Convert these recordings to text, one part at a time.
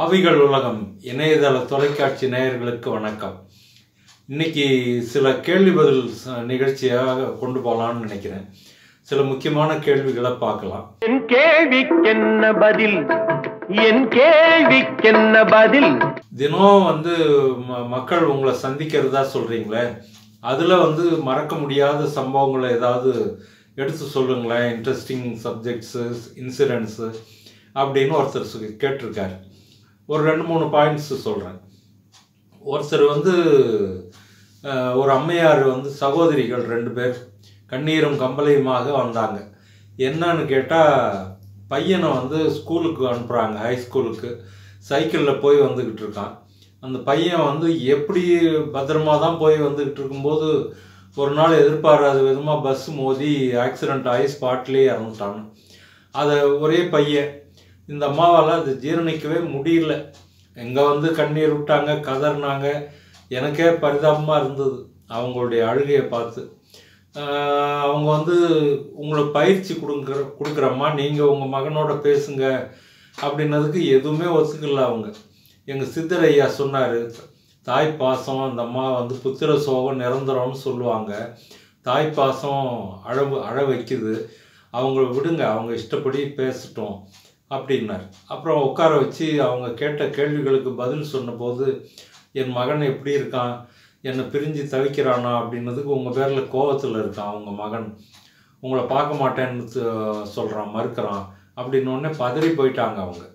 ஆவிகள் உலகம் இணையதள தொலைக்காட்சி நேயர்களுக்கு வணக்கம் இன்னைக்கு சில கேள்வி பதில் ச- நிகழ்ச்சியாக கொண்டு போகலான்னு நினைக்கிறேன் சில முக்கியமான கேள்விகளை பார்க்கலாம் என் கேள்விக்கென்ன பதில் என் கேள்விக்கென்ன பதில் தினம் வந்து ம- மக்கள் உங்களை சந்திக்கிறதா சொல்றீங்களே அதில் வந்து மறக்க முடியாத சம்பவங்களை ஏதாவது எடுத்து சொல்லுங்களேன் இன்ட்ரெஸ்டிங் சப்ஜெக்ட்ஸு இன்சிடென்ட்ஸு அப்படின்னு ஒருத்தர் சொல்லி- கேட்டிருக்காரு ஒரு ரெண்டு மூணு பாயிண்ட்ஸ் சொல்கிறேன் ஒருத்தர் வந்து அஹ், ஒரு அம்மையார் வந்து சகோதரிகள் ரெண்டு பேர் கண்ணீரும் கம்பளையுமாக வந்தாங்க என்னன்னு கேட்டால் பையனை வந்து ஸ்கூலுக்கு அனுப்புகிறாங்க ஹை ஸ்கூலுக்கு சைக்கிளில் போய் வந்துக்கிட்டு இருக்கான் அந்த பையன் வந்து எப்படி பத்திரமா தான் போய் வந்துக்கிட்டு இருக்கும்போது ஒரு நாள் எதிர்பாராத விதமாக பஸ் மோதி ஆக்சிடெண்ட் ஆகி ஸ்பாட்லேயே இறந்துட்டான் அதை ஒரே பையன் இந்த அம்மாவால் அது ஜீரணிக்கவே முடியல எங்கே வந்து கண்ணீர் விட்டாங்க கதறினாங்க எனக்கே பரிதாபமாக இருந்தது அவங்களுடைய அழுகையை பார்த்து ஆஹ் அவங்க வந்து உங்களுக்கு பயிற்சி கொடுக்குற கொடுக்குறம்மா நீங்கள் உங்கள் மகனோட பேசுங்க அப்படின்னதுக்கு எதுவுமே ஒத்துக்கல அவங்க எங்கள் சித்தர் ஐயா சொன்னார் தாய் பாசம் அந்த அம்மா வந்து புத்திர சோகம் நிரந்தரம்னு சொல்லுவாங்க தாய் பாசம் அழ அழ வைக்குது அவங்கள விடுங்க அவங்க இஷ்டப்படி பேசட்டும் அப்படின்னார் அப்புறம் உட்கார வச்சு அவங்க கேட்ட கேள்விகளுக்கு பதில் சொன்னபோது என் மகன் எப்படி இருக்கான் என்னை பிரிஞ்சு தவிக்கிறானா அப்படின்னதுக்கு உங்கள் பேரில் கோவத்தில் இருக்கான் அவங்க மகன் உங்களை பார்க்க மாட்டேன்னு சொ- சொல்றான் மறுக்கிறான் அப்படின்னு உடனே பதறி போயிட்டாங்க அவங்க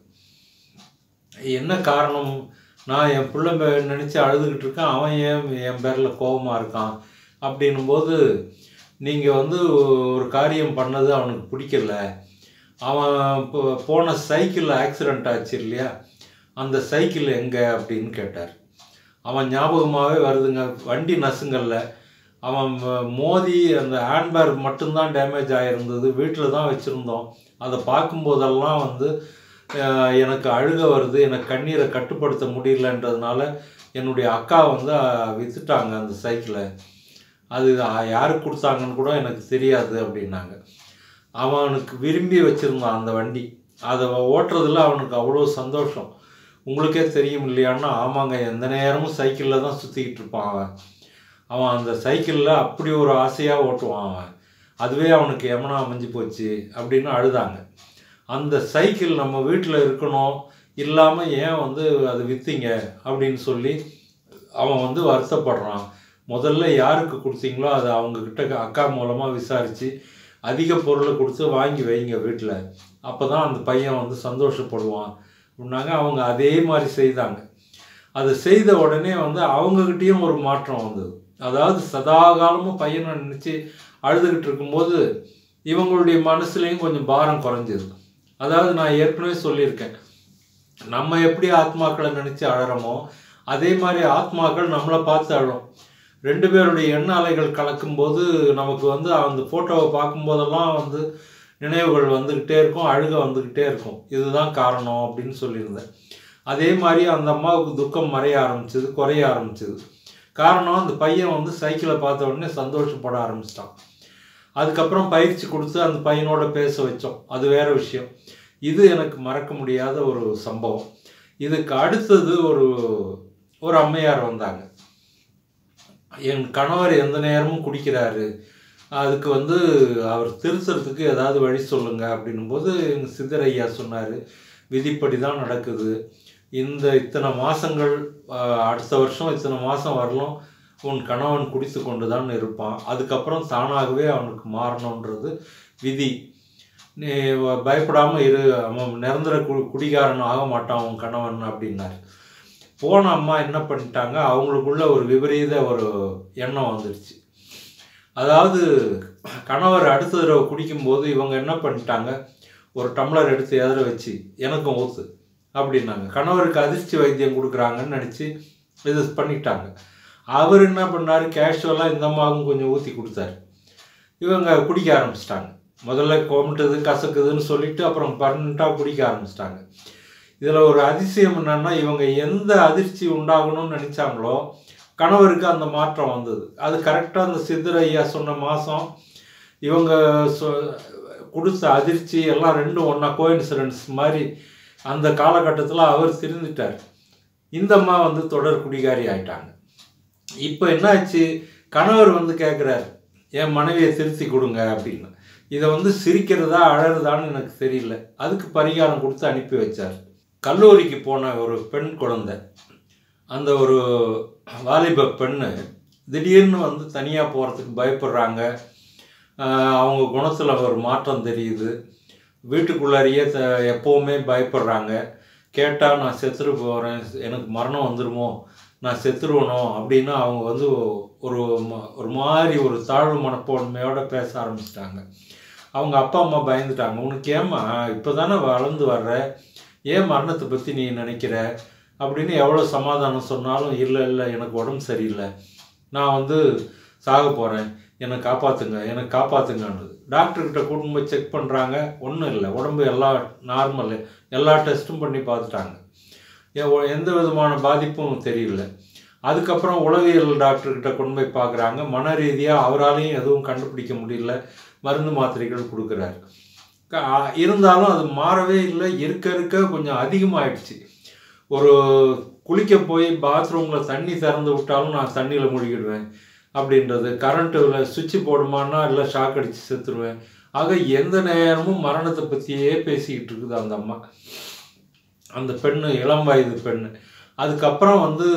என்ன காரணம் நான் என் பிள்ளை நினச்சி அழுதுகிட்டு இருக்கேன் அவன் ஏன் என் பேரில் கோபமாக இருக்கான் அப்படின்னும்போது நீங்கள் வந்து ஒரு காரியம் பண்ணது அவனுக்கு பிடிக்கல அவன் இப்போ போன சைக்கிள் ஆக்சிடெண்ட் ஆச்சு இல்லையா அந்த சைக்கிள் எங்கே அப்படின்னு கேட்டார் அவன் ஞாபகமாகவே வருதுங்க வண்டி நசுங்கல்ல அவன் ம- மோதி அந்த ஹேண்ட்பேக் மட்டும்தான் டேமேஜ் ஆகிருந்தது வீட்டில் தான் வச்சுருந்தோம் அதை பார்க்கும்போதெல்லாம் வந்து அஹ், எனக்கு அழுக வருது எனக்கு கண்ணீரை கட்டுப்படுத்த முடியலன்றதுனால என்னுடைய அக்கா வந்து அஹ், வித்துட்டாங்க அந்த சைக்கிளை அது அஹ், யாருக்கு கொடுத்தாங்கன்னு கூட எனக்கு தெரியாது அப்படின்னாங்க அவனுக்கு விரும்பி வச்சுருந்தான் அந்த வண்டி அதை ஓட்டுறதுல அவனுக்கு அவ்வளோ சந்தோஷம் உங்களுக்கே தெரியும் இல்லையான்னா ஆமாங்க எந்த நேரமும் சைக்கிளில் தான் சுற்றிக்கிட்டு இருப்பான் அவன் அவன் அந்த சைக்கிளில் அப்படி ஒரு ஆசையாக ஓட்டுவான் அவன் அதுவே அவனுக்கு எமனா அமைஞ்சு போச்சு அப்படின்னு அழுதாங்க அந்த சைக்கிள் நம்ம வீட்டில் இருக்கணும் இல்லாமல் ஏன் வந்து அது விற்றீங்க அப்படின்னு சொல்லி அவன் வந்து வருத்தப்படுறான் முதல்ல யாருக்கு கொடுத்தீங்களோ அதை அவங்கக்கிட்ட அக்கா மூலமாக விசாரித்து அதிக பொருளை கொடுத்து வாங்கி வைங்க வீட்டில் அப்போ தான் அந்த பையன் வந்து சந்தோஷப்படுவான் அப்படின்னாங்க அவங்க அதே மாதிரி செய்தாங்க அதை செய்த உடனே வந்து அவங்கக்கிட்டேயும் ஒரு மாற்றம் வந்தது அதாவது சதா காலமும் பையனை நினச்சி அழுதுகிட்டு இருக்கும்போது இவங்களுடைய மனசுலேயும் கொஞ்சம் பாரம் குறைஞ்சது அதாவது நான் ஏற்கனவே சொல்லியிருக்கேன் நம்ம எப்படி ஆத்மாக்களை நினச்சி அழறோமோ அதே மாதிரி ஆத்மாக்கள் நம்மளை பார்த்து அழும் ரெண்டு பேருடைய எண்ண அலைகள் கலக்கும்போது நமக்கு வந்து அந்த ஃபோட்டோவை பார்க்கும்போதெல்லாம் வந்து நினைவுகள் வந்துக்கிட்டே இருக்கும் அழுக வந்துக்கிட்டே இருக்கும் இதுதான் காரணம் அப்படின்னு சொல்லியிருந்தேன் அதே மாதிரி அந்த அம்மாவுக்கு துக்கம் மறைய ஆரம்பிச்சது குறைய ஆரம்பிச்சது காரணம் அந்த பையன் வந்து சைக்கிளை பார்த்த உடனே சந்தோஷப்பட ஆரம்பிச்சிட்டான் அதுக்கப்புறம் பயிற்சி கொடுத்து அந்த பையனோட பேச வச்சோம் அது வேற விஷயம் இது எனக்கு மறக்க முடியாத ஒரு சம்பவம் இதுக்கு அடுத்தது ஒரு ஒரு அம்மையார் வந்தாங்க என் கணவர் எந்த நேரமும் குடிக்கிறாரு அதுக்கு வந்து அவர் திருத்துறதுக்கு ஏதாவது வழி சொல்லுங்க அப்படின்னும்போது எங்கள் சித்தர் ஐயா சொன்னார் விதிப்படி தான் நடக்குது இந்த இத்தனை மாதங்கள் அடுத்த வருஷம் இத்தனை மாதம் வரலும் உன் கணவன் குடித்து கொண்டு தான் இருப்பான் அதுக்கப்புறம் தானாகவே அவனுக்கு மாறணுன்றது விதி நீ வ- பயப்படாம இரு அவன் நிரந்தர கு குடிகாரன் ஆக மாட்டான் உன் கணவன் அப்படின்னாரு போன அம்மா என்ன பண்ணிட்டாங்க அவங்களுக்குள்ள ஒரு விபரீத ஒரு எண்ணம் வந்துடுச்சு அதாவது கணவர் அடுத்த தடவை குடிக்கும்போது இவங்க என்ன பண்ணிட்டாங்க ஒரு டம்ளர் எடுத்து எதிர வச்சு எனக்கும் ஊத்து அப்படின்னாங்க கணவருக்கு அதிர்ச்சி வைத்தியம் கொடுக்குறாங்கன்னு நினச்சி இது பண்ணிட்டாங்க அவர் என்ன பண்ணார் கேஷுவலாக இந்த அம்மாவுக்கும் கொஞ்சம் ஊற்றி கொடுத்தாரு இவங்க குடிக்க ஆரம்பிச்சிட்டாங்க முதல்ல கோமிட்டது கசக்குதுன்னு சொல்லிட்டு அப்புறம் பர்மனெண்ட்டாக குடிக்க ஆரம்பிச்சிட்டாங்க இதில் ஒரு அதிசயம் என்னன்னா இவங்க எந்த அதிர்ச்சி உண்டாகணும்னு நினச்சாங்களோ கணவருக்கு அந்த மாற்றம் வந்தது அது கரெக்டாக அந்த சித்தர் ஐயா சொன்ன மாதம் இவங்க சொ கொடுத்த அதிர்ச்சி எல்லாம் ரெண்டும் ஒன்றா கோயின்சிடன்ஸ் மாதிரி அந்த காலகட்டத்தில் அவர் திருந்துட்டார் இந்த அம்மா வந்து தொடர் குடிகாரி ஆயிட்டாங்க இப்போ என்னாச்சு கணவர் வந்து கேட்குறாரு என் மனைவியை திருத்தி கொடுங்க அப்படின்னு இதை வந்து சிரிக்கிறதா அழறதான்னு எனக்கு தெரியல அதுக்கு பரிகாரம் கொடுத்து அனுப்பி வச்சார் கல்லூரிக்கு போன ஒரு பெண் குழந்தை அந்த ஒரு வாலிப பெண்ணு திடீர்னு வந்து தனியாக போகிறதுக்கு பயப்படுறாங்க ஆஹ் அவங்க குணத்தில் ஒரு மாற்றம் தெரியுது வீட்டுக்குள்ளாரியே த எப்போவுமே பயப்படுறாங்க கேட்டால் நான் செத்துரு போகிறேன் எனக்கு மரணம் வந்துருமோ நான் செத்துருவனோ அப்படின்னு அவங்க வந்து ஒரு ம- ஒரு மாதிரி ஒரு தாழ்வு மனப்பான்மையோட பேச ஆரம்பிச்சிட்டாங்க அவங்க அப்பா அம்மா பயந்துட்டாங்க உனக்கு ஏம்மா இப்போ தானே வளர்ந்து வர்ற ஏன் மரணத்தை பற்றி நீ நினைக்கிற அப்படின்னு எவ்வளோ சமாதானம் சொன்னாலும் இல்லை இல்லை எனக்கு உடம்பு சரியில்லை நான் வந்து சாக போகிறேன் என்னை காப்பாற்றுங்க என்னை காப்பாற்றுங்கன்னுது டாக்டர்கிட்ட கூட்டின்னு போய் செக் பண்ணுறாங்க ஒன்றும் இல்லை உடம்பு எல்லா நார்மல் எல்லா டெஸ்ட்டும் பண்ணி பார்த்துட்டாங்க எ- ஒ- எந்த விதமான பாதிப்பும் தெரியல அதுக்கப்புறம் உளவியல் டாக்டர்கிட்ட கொண்டு போய் பார்க்குறாங்க மன ரீதியாக அவராலையும் எதுவும் கண்டுபிடிக்க முடியல மருந்து மாத்திரைகள் கொடுக்குறாரு க- ஆ- இருந்தாலும் அது மாறவே இல்லை இருக்க இருக்க கொஞ்சம் அதிகமாயிடுச்சு ஒரு குளிக்க போய் பாத்ரூமில் தண்ணி திறந்து விட்டாலும் நான் தண்ணியில் முழுகிடுவேன் அப்படின்றது கரண்ட்டில் சுவிட்ச் போடுமான்னா இல்லை ஷாக் அடித்து செத்துருவேன் ஆக எந்த நேரமும் மரணத்தை பற்றியே பேசிக்கிட்டு இருக்குது அந்த அம்மா அந்த பெண்ணு இளம் வயது பெண்ணு அதுக்கப்புறம் வந்து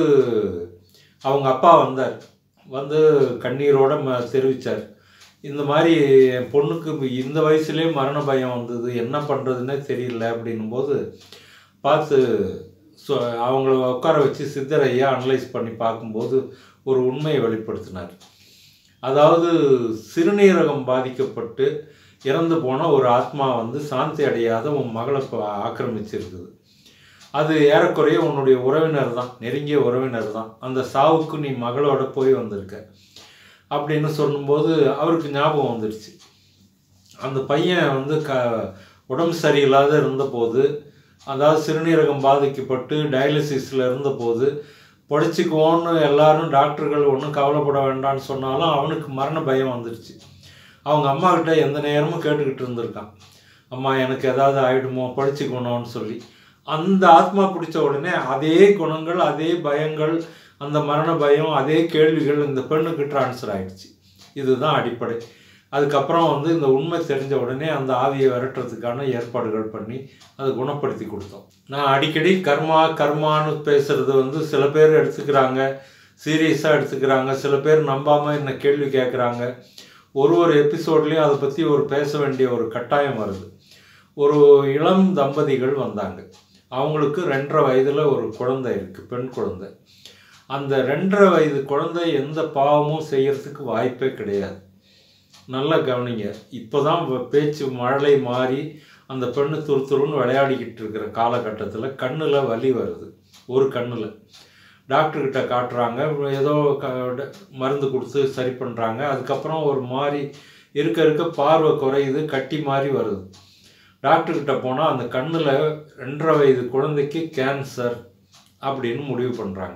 அவங்க அப்பா வந்தார் வந்து கண்ணீரோட ம தெரிவித்தார் இந்த மாதிரி என் பொண்ணுக்கு இப்ப இந்த வயசுலேயே மரண பயம் வந்தது என்ன பண்ணுறதுன்னே தெரியல அப்படின்னும்போது பார்த்து ஸோ அவங்கள உட்கார வச்சு சித்தரையா அனலைஸ் பண்ணி பார்க்கும்போது ஒரு உண்மையை வெளிப்படுத்தினார் அதாவது சிறுநீரகம் பாதிக்கப்பட்டு இறந்து போன ஒரு ஆத்மா வந்து சாந்தி அடையாத உன் மகளை இப்போ ஆக்கிரமிச்சிருக்குது அது ஏறக்குறைய உன்னுடைய உறவினர் தான் நெருங்கிய உறவினர் தான் அந்த சாவுக்கு நீ மகளோட போய் வந்திருக்க அப்படின்னு சொல்லும்போது அவருக்கு ஞாபகம் வந்துடுச்சு அந்த பையன் வந்து க உடம்பு சரியில்லாத இருந்தபோது அதாவது சிறுநீரகம் பாதிக்கப்பட்டு டயாலிசிஸில் இருந்தபோது படிச்சுக்குவோன்னு எல்லாரும் டாக்டர்கள் ஒன்றும் கவலைப்பட வேண்டாம்னு சொன்னாலும் அவனுக்கு மரண பயம் வந்துடுச்சு அவங்க அம்மா கிட்ட எந்த நேரமும் கேட்டுக்கிட்டு இருந்திருக்கான் அம்மா எனக்கு ஏதாவது ஆயிடுமோ படிச்சுக்கணும்னு சொல்லி அந்த ஆத்மா பிடிச்ச உடனே அதே குணங்கள் அதே பயங்கள் அந்த மரண பயம் அதே கேள்விகள் இந்த பெண்ணுக்கு ட்ரான்ஸ்ஃபர் ஆயிடுச்சு இதுதான் அடிப்படை அதுக்கப்புறம் வந்து இந்த உண்மை தெரிஞ்ச உடனே அந்த ஆவியை விரட்டுறதுக்கான ஏற்பாடுகள் பண்ணி அதை குணப்படுத்தி கொடுத்தோம் நான் அடிக்கடி கர்மா கர்மான்னு பேசுறது வந்து சில பேர் எடுத்துக்கிறாங்க சீரியஸாக எடுத்துக்கிறாங்க சில பேர் நம்பாமல் என்ன கேள்வி கேட்குறாங்க ஒரு ஒரு எபிசோட்லேயும் அதை பற்றி ஒரு பேச வேண்டிய ஒரு கட்டாயம் வருது ஒரு இளம் தம்பதிகள் வந்தாங்க அவங்களுக்கு ரெண்டரை வயதில் ஒரு குழந்தை இருக்குது பெண் குழந்தை அந்த ரெண்டரை வயது குழந்தை எந்த பாவமும் செய்யறதுக்கு வாய்ப்பே கிடையாது நல்லா கவனிங்க இப்போ தான் பேச்சு மழலை மாறி அந்த பெண்ணு துரு துருன்னு விளையாடிக்கிட்டு இருக்கிற காலகட்டத்தில் கண்ணில் வலி வருது ஒரு கண்ணில் டாக்டர்கிட்ட காட்டுறாங்க ஏதோ க ட- மருந்து கொடுத்து சரி பண்ணுறாங்க அதுக்கப்புறம் ஒரு மாதிரி இருக்க இருக்க பார்வை குறையுது கட்டி மாதிரி வருது டாக்டர்கிட்ட போனால் அந்த கண்ணில் ரெண்டரை வயது குழந்தைக்கு கேன்சர் அப்படின்னு முடிவு பண்ணுறாங்க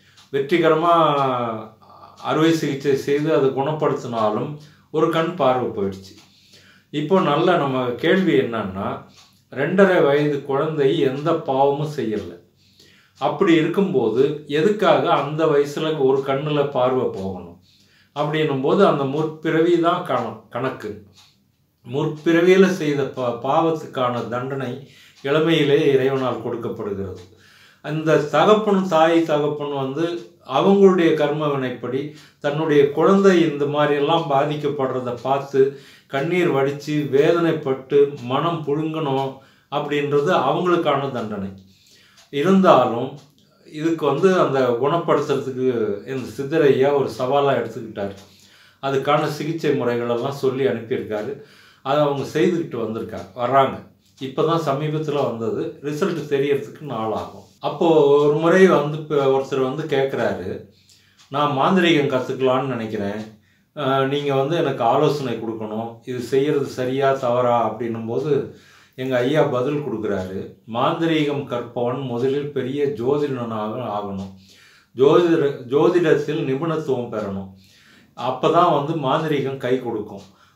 வெற்றிகரமாக அறுவை சிகிச்சை செய்து அதை குணப்படுத்தினாலும் ஒரு கண் பார்வை போயிடுச்சு இப்போ நல்ல நம்ம கேள்வி என்னன்னா ரெண்டரை வயது குழந்தை எந்த பாவமும் செய்யலை அப்படி இருக்கும்போது எதுக்காக அந்த வயசுல ஒரு கண்ணில் பார்வை போகணும் அப்படின்னும் போது அந்த முற்பிறவி தான் கண கணக்கு முற்பிறவியில் செய்த பா பாவத்துக்கான தண்டனை இளமையிலே இறைவனால் கொடுக்கப்படுகிறது அந்த தகப்பன் தாய் தகப்பன் வந்து அவங்களுடைய கர்ம வினைப்படி தன்னுடைய குழந்தை இந்த மாதிரியெல்லாம் பாதிக்கப்படுறத பார்த்து கண்ணீர் வடித்து வேதனைப்பட்டு மனம் புழுங்கணும் அப்படின்றது அவங்களுக்கான தண்டனை இருந்தாலும் இதுக்கு வந்து அந்த குணப்படுத்துறதுக்கு இந்த சித்தரையா ஒரு சவாலாக எடுத்துக்கிட்டார் அதுக்கான சிகிச்சை முறைகளெல்லாம் சொல்லி அனுப்பியிருக்காரு அதை அவங்க செய்துக்கிட்டு வந்திருக்காங்க வர்றாங்க இப்போ தான் சமீபத்தில் வந்தது ரிசல்ட் தெரியறதுக்கு நாள் ஆகும் அப்போது ஒரு முறை வந்து இப்போ ஒருத்தர் வந்து கேட்குறாரு நான் மாந்திரீகம் கற்றுக்கலான்னு நினைக்கிறேன் நீங்கள் வந்து எனக்கு ஆலோசனை கொடுக்கணும் இது செய்கிறது சரியா தவறா அப்படின்னும் போது எங்கள் ஐயா பதில் கொடுக்குறாரு மாந்திரீகம் கற்பவன் முதலில் பெரிய ஜோதிடனாக ஆகணும் ஜோதிட ஜோதிடத்தில் நிபுணத்துவம் பெறணும் அப்போ தான் வந்து மாந்திரீகம் கை கொடுக்கும்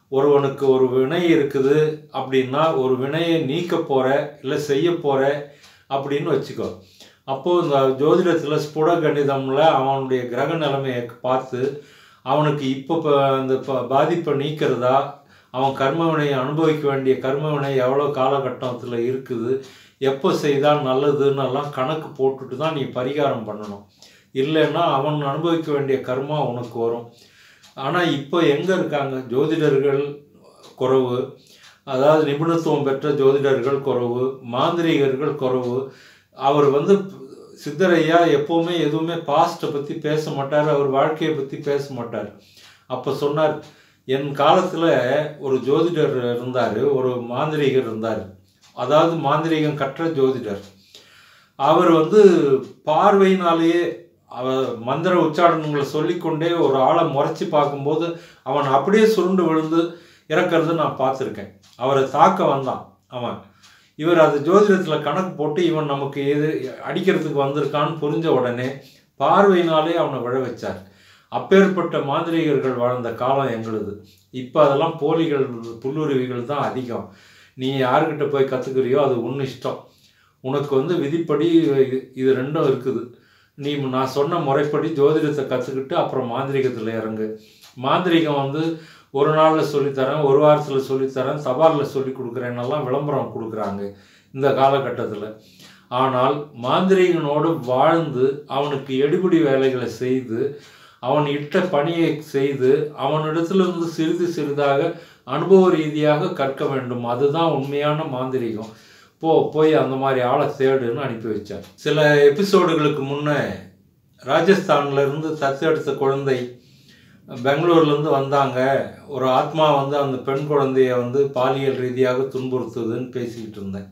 ஒருவனுக்கு ஒரு வினை இருக்குது அப்படின்னா ஒரு வினையை நீக்க போற இல்லை செய்ய போற அப்படின்னு வச்சுக்கோ அப்போது இந்த ஜோதிடத்தில் ஸ்புட கணிதம்ல அவனுடைய கிரக நிலைமையை பார்த்து அவனுக்கு இப்போ ப- அந்த ப- பாதிப்பை நீக்கிறதா அவன் கர்மவினையை அனுபவிக்க வேண்டிய கர்மவினை எவ்வளோ காலகட்டத்தில் இருக்குது எப்போ செய்தால் நல்லதுன்னு எல்லாம் கணக்கு போட்டுட்டு தான் நீ பரிகாரம் பண்ணணும் இல்லைன்னா அவன் அனுபவிக்க வேண்டிய கர்மா உனக்கு வரும் ஆனால் இப்போ எங்கே இருக்காங்க ஜோதிடர்கள் குறைவு அதாவது நிபுணத்துவம் பெற்ற ஜோதிடர்கள் குறைவு மாந்திரீகர்கள் குறைவு அவர் வந்து சித்தரையா எப்போவுமே எதுவுமே பாஸ்ட்டை பற்றி பேச மாட்டார் அவர் வாழ்க்கையை பற்றி பேச மாட்டார் அப்போ சொன்னார் என் காலத்தில் ஒரு ஜோதிடர் இருந்தார் ஒரு மாந்திரீகர் இருந்தார் அதாவது மாந்திரீகம் கற்ற ஜோதிடர் அவர் வந்து பார்வையினாலேயே அவ மந்திர உச்சாரணங்களை சொல்லிக்கொண்டே ஒரு ஆளை முறைச்சி பார்க்கும்போது அவன் அப்படியே சுருண்டு விழுந்து இறக்கறத நான் பார்த்துருக்கேன் அவரை தாக்க வந்தான் அவன் இவர் அது ஜோதிடத்தில் கணக்கு போட்டு இவன் நமக்கு எது அடிக்கிறதுக்கு வந்திருக்கான்னு புரிஞ்ச உடனே பார்வையினாலே அவனை விழ வச்சார் அப்பேற்பட்ட மாந்திரிகர்கள் வாழ்ந்த காலம் எங்களுது இப்போ அதெல்லாம் போலிகள் புல்லுருவிகள் தான் அதிகம் நீ யார்கிட்ட போய் கற்றுக்கிறியோ அது உன் இஷ்டம் உனக்கு வந்து விதிப்படி இது- இது ரெண்டும் இருக்குது நீ நான் சொன்ன முறைப்படி ஜோதிடத்தை கற்றுக்கிட்டு அப்புறம் மாந்திரிகத்தில் இறங்கு மாந்திரிகம் வந்து ஒரு நாளில் சொல்லித்தரேன் ஒரு வாரத்தில் சொல்லித்தரேன் சவாலில் சொல்லி கொடுக்குறேன்னெல்லாம் விளம்பரம் கொடுக்குறாங்க இந்த காலகட்டத்தில் ஆனால் மாந்திரிகனோடு வாழ்ந்து அவனுக்கு எடுபிடி வேலைகளை செய்து அவன் இட்ட பணியை செய்து அவனிடத்திலிருந்து சிறிது சிறிதாக அனுபவ ரீதியாக கற்க வேண்டும் அதுதான் உண்மையான மாந்திரிகம் போ போய் அந்த மாதிரி ஆளை தேடுன்னு அனுப்பி வச்சார் சில எபிசோடுகளுக்கு முன்னே ராஜஸ்தான்ல இருந்து தத்தெடுத்த குழந்தை பெங்களூர்லேருந்து வந்தாங்க ஒரு ஆத்மா வந்து அந்த பெண் குழந்தைய வந்து பாலியல் ரீதியாக துன்புறுத்துதுன்னு பேசிக்கிட்டு இருந்தேன்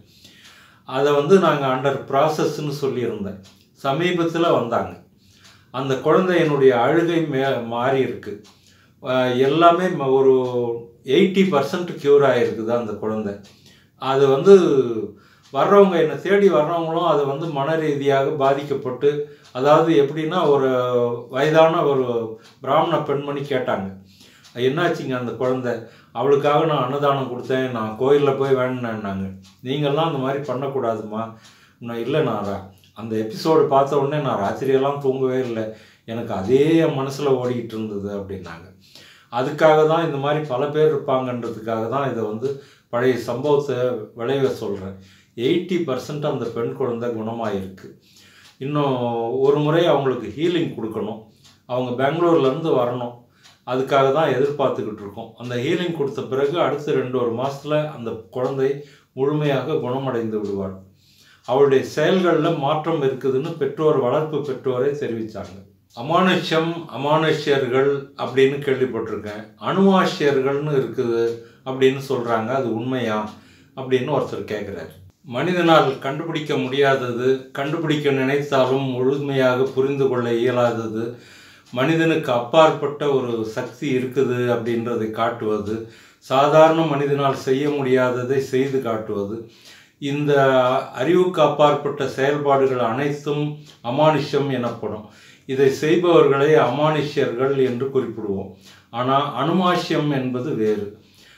அதை வந்து நாங்கள் அண்டர் ப்ராசஸ்ன்னு சொல்லியிருந்தேன் சமீபத்தில் வந்தாங்க அந்த குழந்தையினுடைய அழுகை மே மாறி இருக்கு அஹ் எல்லாமே ம- ஒரு எயிட்டி பர்சன்ட் க்யூர் ஆகிருக்குது அந்த குழந்தை அது வந்து வர்றவங்க என்னை தேடி வர்றவங்களும் அது வந்து மன ரீதியாக பாதிக்கப்பட்டு அதாவது எப்படின்னா ஒரு வயதான ஒரு பிராமண பெண்மணி கேட்டாங்க என்னாச்சுங்க அந்த குழந்தை அவளுக்காக நான் அன்னதானம் கொடுத்தேன் நான் கோயிலில் போய் வேணுனாங்க நீங்கள்லாம் அந்த மாதிரி பண்ணக்கூடாதும்மா நான் இல்லை நான் ரா- அந்த எபிசோடு பார்த்த உடனே நான் ராத்திரியெல்லாம் தூங்கவே இல்லை எனக்கு அதே என் மனசில் ஓடிக்கிட்டு இருந்தது அப்படின்னாங்க அதுக்காக தான் இந்த மாதிரி பல பேர் இருப்பாங்கன்றதுக்காக தான் இதை வந்து பழைய சம்பவத்தை விளைவ சொல்கிறேன் எயிட்டி பர்சன்ட் அந்த பெண் குழந்தை குணமாயிருக்கு இன்னும் ஒரு முறை அவங்களுக்கு ஹீலிங் கொடுக்கணும் அவங்க பெங்களூர்லேருந்து வரணும் அதுக்காக தான் எதிர்பார்த்துக்கிட்டு இருக்கோம் அந்த ஹீலிங் கொடுத்த பிறகு அடுத்த ரெண்டு ஒரு மாசத்துல அந்த குழந்தை முழுமையாக குணமடைந்து விடுவாள் அவளுடைய செயல்களில் மாற்றம் இருக்குதுன்னு பெற்றோர் வளர்ப்பு பெற்றோரே தெரிவித்தாங்க அமானுஷ்யம் அமானுஷ்யர்கள் அப்படின்னு கேள்விப்பட்டிருக்கேன் அணுவாஷ்யர்கள்னு இருக்குது அப்படின்னு சொல்கிறாங்க அது உண்மையா அப்படின்னு ஒருத்தர் கேட்குறாரு மனிதனால் கண்டுபிடிக்க முடியாதது கண்டுபிடிக்க நினைத்தாலும் முழுமையாக புரிந்து கொள்ள இயலாதது மனிதனுக்கு அப்பாற்பட்ட ஒரு சக்தி இருக்குது அப்படின்றதை காட்டுவது சாதாரண மனிதனால் செய்ய முடியாததை செய்து காட்டுவது இந்த அறிவுக்கு அப்பாற்பட்ட செயல்பாடுகள் அனைத்தும் அமானுஷ்யம் எனப்படும் இதை செய்பவர்களை அமானுஷ்யர்கள் என்று குறிப்பிடுவோம் ஆனால் அனுமாஷ்யம் என்பது வேறு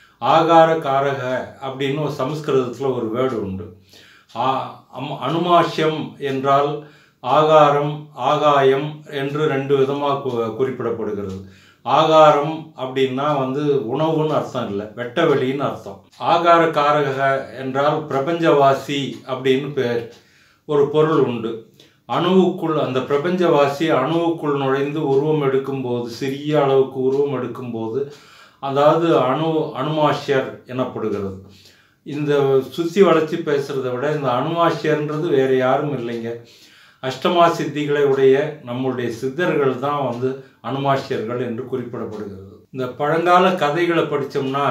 ஆகார காரக அப்படின்னு ஒரு சமஸ்கிருதத்தில் ஒரு வேர்டு உண்டு ஆ- அம்- அனுமாஷ்யம் என்றால் ஆகாரம் ஆகாயம் என்று ரெண்டு விதமாக குறிப்பிடப்படுகிறது ஆகாரம் அப்படின்னா வந்து உணவுன்னு அர்த்தம் இல்லை வெட்ட வெளின்னு அர்த்தம் ஆகார காரக என்றால் பிரபஞ்சவாசி அப்படின்னு பேர் ஒரு பொருள் உண்டு அணுவுக்குள் அந்த பிரபஞ்சவாசி அணுவுக்குள் நுழைந்து உருவம் எடுக்கும்போது சிறிய அளவுக்கு உருவம் எடுக்கும்போது அதாவது அணு அணுமாஷ்யர் எனப்படுகிறது இந்த சுத்தி வளைச்சி பேசுறதை விட இந்த அணுமாஷ்யர்ன்றது வேற யாரும் இல்லைங்க அஷ்டமா சித்திகளை உடைய நம்முடைய சித்தர்கள் தான் வந்து அணுமாஷ்யர்கள் என்று குறிப்பிடப்படுகிறது இந்த பழங்கால கதைகளை படித்தோம்னா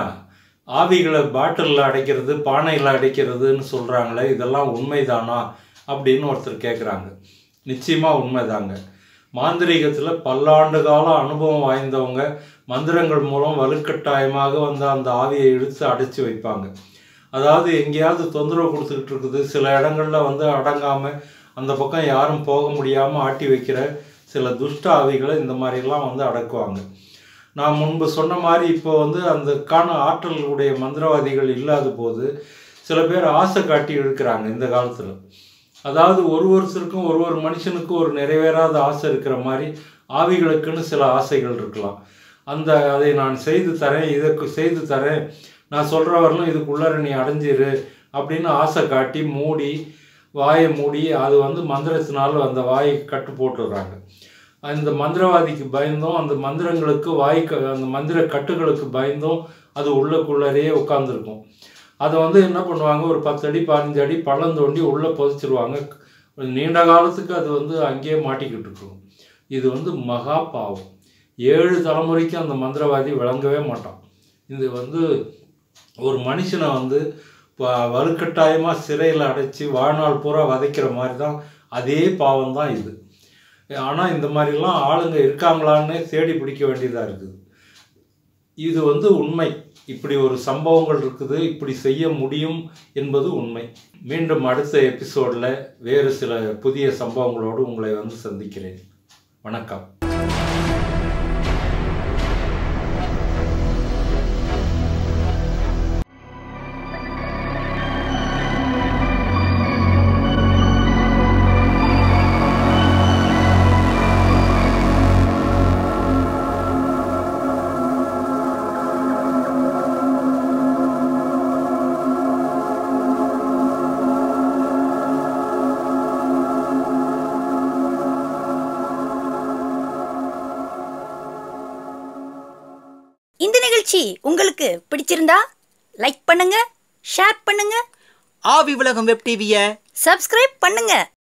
ஆவிகளை பாட்டிலில் அடைக்கிறது பானையில் அடைக்கிறதுன்னு சொல்கிறாங்களே இதெல்லாம் உண்மைதானா அப்படின்னு ஒருத்தர் கேட்குறாங்க நிச்சயமாக உண்மைதாங்க மாந்திரீகத்தில் பல்லாண்டு கால அனுபவம் வாய்ந்தவங்க மந்திரங்கள் மூலம் வலுக்கட்டாயமாக வந்து அந்த ஆவியை இழுத்து அடைச்சி வைப்பாங்க அதாவது எங்கேயாவது தொந்தரவு கொடுத்துக்கிட்டு இருக்குது சில இடங்கள்ல வந்து அடங்காமல் அந்த பக்கம் யாரும் போக முடியாமல் ஆட்டி வைக்கிற சில துஷ்ட ஆவிகளை இந்த மாதிரிலாம் வந்து அடக்குவாங்க நான் முன்பு சொன்ன மாதிரி இப்போ வந்து அந்தக்கான ஆற்றலுடைய மந்திரவாதிகள் இல்லாத போது சில பேர் ஆசை காட்டி இருக்கிறாங்க இந்த காலத்தில் அதாவது ஒரு ஒருத்தருக்கும் ஒரு ஒரு மனுஷனுக்கும் ஒரு நிறைவேறாத ஆசை இருக்கிற மாதிரி ஆவிகளுக்குன்னு சில ஆசைகள் இருக்கலாம் அந்த அதை நான் செய்து தரேன் இதற்கு செய்து தரேன் நான் சொல்கிற வரலும் இதுக்குள்ளார நீ அடைஞ்சிரு அப்படின்னு ஆசை காட்டி மூடி வாயை மூடி அது வந்து மந்திரத்தினால அந்த வாயை கட்டு போட்டுடுறாங்க அந்த மந்திரவாதிக்கு பயந்தும் அந்த மந்திரங்களுக்கு வாய் க- அந்த மந்திர கட்டுகளுக்கு பயந்தும் அது உள்ளக்குள்ளரையே உட்காந்துருக்கும் அதை வந்து என்ன பண்ணுவாங்க ஒரு பத்து அடி பதினஞ்சு அடி பள்ளம் தோண்டி உள்ளே புதைச்சிருவாங்க நீண்ட காலத்துக்கு அது வந்து அங்கேயே மாட்டிக்கிட்டு இருக்கும் இது வந்து மகா பாவம் ஏழு தலைமுறைக்கு அந்த மந்திரவாதி விளங்கவே மாட்டான் இது வந்து ஒரு மனுஷனை வந்து ப- வலுக்கட்டாயமாக சிறையில் அடைச்சி வாழ்நாள் பூரா வதைக்கிற மாதிரி தான் அதே பாவம் தான் இது ஆனால் இந்த மாதிரிலாம் ஆளுங்க இருக்காங்களான்னு தேடி பிடிக்க வேண்டியதாக இருக்குது இது வந்து உண்மை இப்படி ஒரு சம்பவங்கள் இருக்குது இப்படி செய்ய முடியும் என்பது உண்மை மீண்டும் அடுத்த எபிசோடில் வேறு சில புதிய சம்பவங்களோடு உங்களை வந்து சந்திக்கிறேன் வணக்கம் இந்த நிகழ்ச்சி உங்களுக்கு பிடிச்சிருந்தா லைக் பண்ணுங்க ஷேர் பண்ணுங்க ஆவி உலகம் வெப் டிவியை சப்ஸ்கிரைப் பண்ணுங்க